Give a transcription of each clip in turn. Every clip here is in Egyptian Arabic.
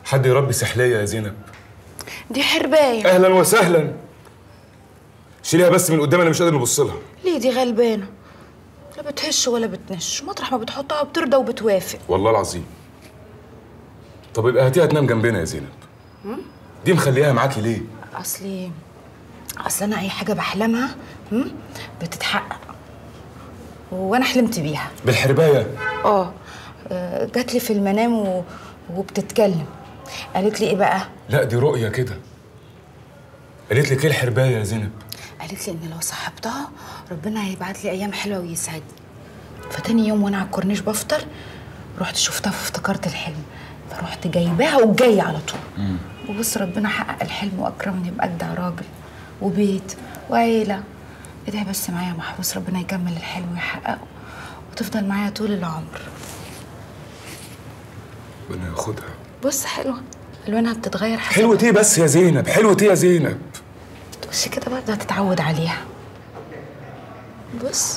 حد يربي سحليه يا زينب دي حربايه اهلا وسهلا شيليها بس من قدام انا مش قادر نبص لها ليه دي غلبانه لا بتهش ولا بتنش مطرح ما بتحطها بترضى وبتوافق والله العظيم طب يبقى هاتيها تنام جنبنا يا زينب دي مخليها معاكي ليه اصلي اصل انا اي حاجه بحلمها هم؟ بتتحقق وانا حلمت بيها بالحربايه اه آه، جات لي في المنام و... وبتتكلم قالت لي ايه بقى لا دي رؤيه كده قالت لك ايه الحربايه يا زينب قالت لي ان لو صاحبتها ربنا هيبعت لي ايام حلوه ويسعدني فتاني يوم وانا على الكورنيش بفطر رحت شفتها فافتكرت الحلم فرحت جايباها وجايه على طول وبص ربنا حقق الحلم واكرمني باجدع راجل وبيت وعيله ادعي بس معايا يا محروس ربنا يكمل الحلم ويحققه وتفضل معايا طول العمر ربنا ياخدها بص حلوه الوانها بتتغير حسب حلوة ايه بس يا زينب حلوة ايه يا زينب بص كده برضه هتتعود عليها بص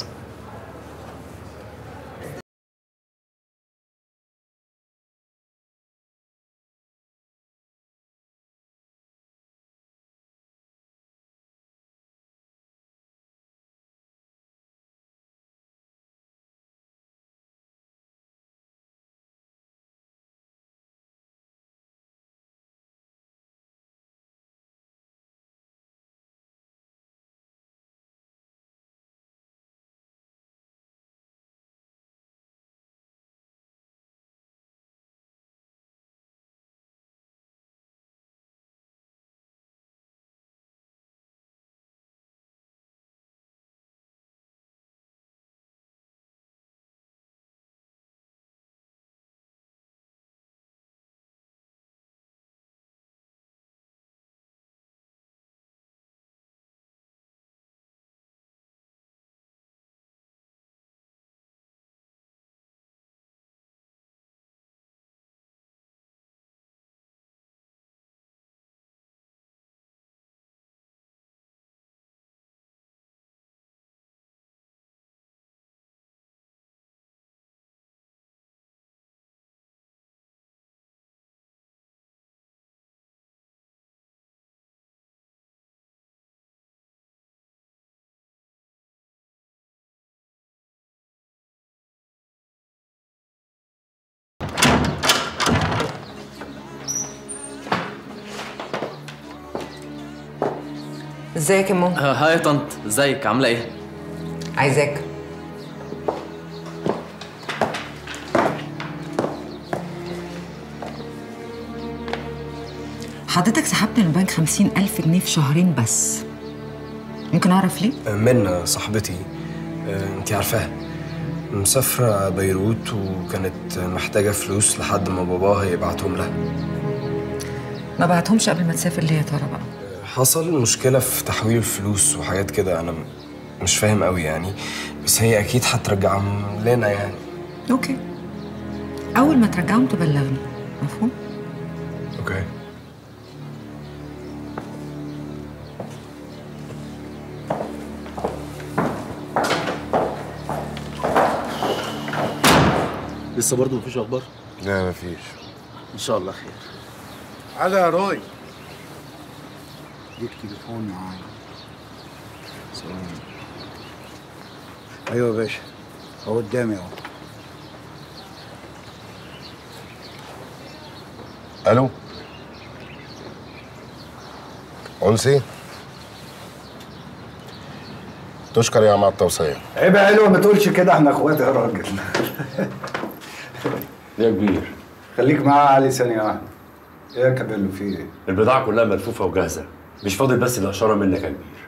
ازيك يا ماما آه، هاي يا طنط ازيك عامله ايه عايزاك حضرتك سحبت من البنك خمسين ألف جنيه في شهرين بس ممكن أعرف ليه؟ منى صاحبتي انت عارفاها مسافرة بيروت وكانت محتاجة فلوس لحد ما باباها يبعتهم لها ما بعتهمش قبل ما تسافر ليه يا ترى بقى؟ حصل مشكلة في تحويل الفلوس وحاجات كده أنا م- مش فاهم قوي يعني بس هي أكيد هترجعهم لنا يعني أوكي أول ما ترجعهم تبلغني مفهوم؟ أوكي لسه برضه مفيش اخبار لا مفيش ان شاء الله خير على يا روي ليك تليفون معايا سلام ايوه يا باشا هو قدامي اهو الو انسي تشكر يا عم على التوصيه عيب يا حلوه ما تقولش كده احنا اخوات يا راجل يا كبير خليك معايا علي ثانيه واحده ايه يا كابيلو في ايه؟ البضاعة كلها ملفوفة وجاهزة مش فاضل بس الإشارة منك يا كبير